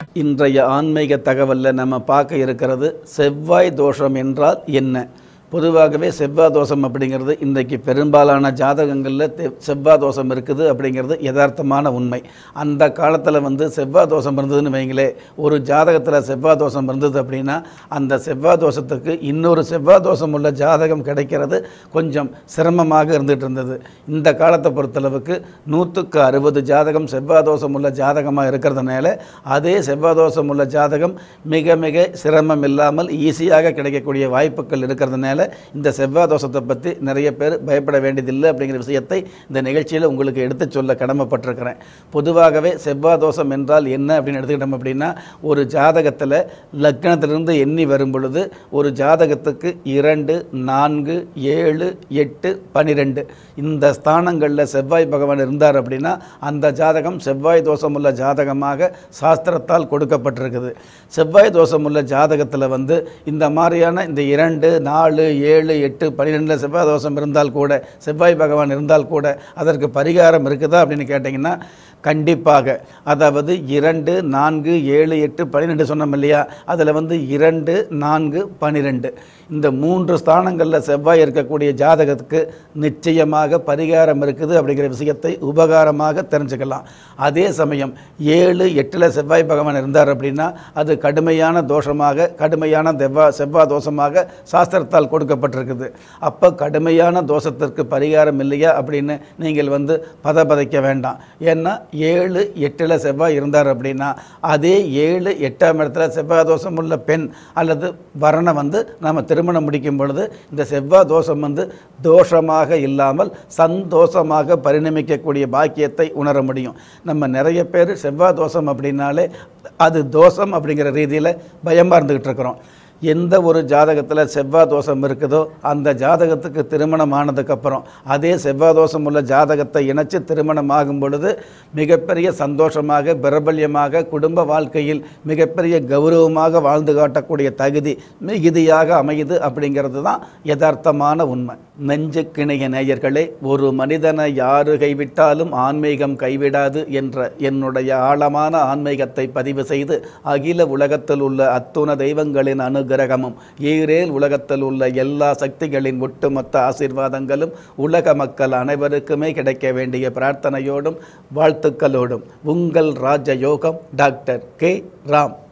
இன்றைய ஆன்மீக தகவலில் நம்ம பார்க்க இருக்கிறது செவ்வாய் தோஷம் என்றால் என்ன பொதுவாகவே செவ்வாய் தோஷம் அப்படிங்கிறது இன்றைக்கு பெரும்பாலான ஜாதகங்களில் தெ- செவ்வாய் தோஷம் இருக்குது அப்படிங்கிறது யதார்த்தமான உண்மை அந்த காலத்தில் வந்து செவ்வாய் தோஷம் இருந்ததுன்னு வைங்களே ஒரு ஜாதகத்தில் செவ்வாய் தோஷம் இருந்தது அப்படின்னா அந்த செவ்வாய் தோஷத்துக்கு இன்னொரு செவ்வாய் தோஷம் உள்ள ஜாதகம் கிடைக்கிறது கொஞ்சம் சிரமமாக இருந்துகிட்டு இருந்தது இந்த காலத்தை பொறுத்தளவுக்கு நூற்றுக்கு அறுபது ஜாதகம் செவ்வாய் தோஷம் உள்ள ஜாதகமாக இருக்கிறதுனால அதே செவ்வாய் தோஷம் உள்ள ஜாதகம் மிக மிக சிரமம் இல்லாமல் ஈஸியாக கிடைக்கக்கூடிய வாய்ப்புகள் இருக்கிறதுனால இந்த செவ்வாய் தோஷத்தை பற்றி நிறைய பேர் பயப்பட வேண்டியதில்லை அப்படிங்கிற விஷயத்தை இந்த நிகழ்ச்சியில் உங்களுக்கு எடுத்துச் சொல்ல கடமைப்பட்டிருக்கிறேன் பொதுவாகவே செவ்வாய் தோஷம் என்றால் என்ன அப்படின்னு எடுத்துக்கிட்டோம் அப்படின்னா ஒரு ஜாதகத்தில் லக்னத்திலிருந்து எண்ணி வரும் பொழுது ஒரு ஜாதகத்துக்கு இரண்டு நான்கு ஏழு எட்டு பனிரெண்டு இந்த ஸ்தானங்களில் செவ்வாய் பகவான் இருந்தார் அப்படின்னா அந்த ஜாதகம் செவ்வாய் தோஷமுள்ள ஜாதகமாக சாஸ்திரத்தால் கொடுக்கப்பட்டிருக்குது செவ்வாய் தோஷமுள்ள ஜாதகத்தில் வந்து இந்த மாதிரியான இந்த இரண்டு நாலு ஏழு எட்டு பன்னிரெண்டில் செவ்வாய் தோஷம் இருந்தால் கூட செவ்வாய் பகவான் இருந்தால் கூட அதற்கு பரிகாரம் இருக்குதா அப்படின்னு கேட்டிங்கன்னா கண்டிப்பாக அதாவது இரண்டு நான்கு ஏழு எட்டு பன்னிரெண்டு சொன்னோம் இல்லையா அதில் வந்து இரண்டு நான்கு பன்னிரெண்டு இந்த மூன்று ஸ்தானங்களில் செவ்வாய் இருக்கக்கூடிய ஜாதகத்துக்கு நிச்சயமாக பரிகாரம் இருக்குது அப்படிங்கிற விஷயத்தை உபகாரமாக தெரிஞ்சுக்கலாம் அதே சமயம் ஏழு எட்டில் செவ்வாய் பகவான் இருந்தார் அப்படின்னா அது கடுமையான தோஷமாக கடுமையான தெவ்வா செவ்வாய் தோஷமாக சாஸ்திரத்தால் கொடுக்கப்பட்டிருக்குது அப்போ கடுமையான தோஷத்திற்கு பரிகாரம் இல்லையா அப்படின்னு நீங்கள் வந்து பதபதைக்க வேண்டாம் ஏன்னா ஏழு எட்டில் செவ்வாய் இருந்தார் அப்படின்னா அதே ஏழு எட்டாம் இடத்துல செவ்வாய் தோஷம் உள்ள பெண் அல்லது வரணை வந்து நம்ம திருமணம் முடிக்கும் பொழுது இந்த செவ்வாய் தோஷம் வந்து தோஷமாக இல்லாமல் சந்தோஷமாக பரிணமிக்கக்கூடிய பாக்கியத்தை உணர முடியும் நம்ம நிறைய பேர் செவ்வாய் தோஷம் அப்படின்னாலே அது தோஷம் அப்படிங்கிற ரீதியில் பயமாக இருந்துக்கிட்டு இருக்கிறோம் எந்த ஒரு ஜாதகத்தில் செவ்வாய் தோஷம் இருக்குதோ அந்த ஜாதகத்துக்கு திருமணம் ஆனதுக்கப்புறம் அதே செவ்வாய் தோஷம் உள்ள ஜாதகத்தை இணைச்சு திருமணம் ஆகும் பொழுது மிகப்பெரிய சந்தோஷமாக பிரபல்யமாக குடும்ப வாழ்க்கையில் மிகப்பெரிய கௌரவமாக வாழ்ந்து காட்டக்கூடிய தகுதி மிகுதியாக அமையுது அப்படிங்கிறது தான் யதார்த்தமான உண்மை நெஞ்சுக்கிணைய நேயர்களே ஒரு மனிதனை யாரு கைவிட்டாலும் ஆன்மீகம் கைவிடாது என்ற என்னுடைய ஆழமான ஆன்மீகத்தை பதிவு செய்து அகில உலகத்தில் உள்ள அத்துண தெய்வங்களின் அனுகிரகமும் ஈரேல் உலகத்தில் உள்ள எல்லா சக்திகளின் ஒட்டுமொத்த ஆசீர்வாதங்களும் உலக மக்கள் அனைவருக்குமே கிடைக்க வேண்டிய பிரார்த்தனையோடும் வாழ்த்துக்களோடும் உங்கள் ராஜயோகம் டாக்டர் கே ராம்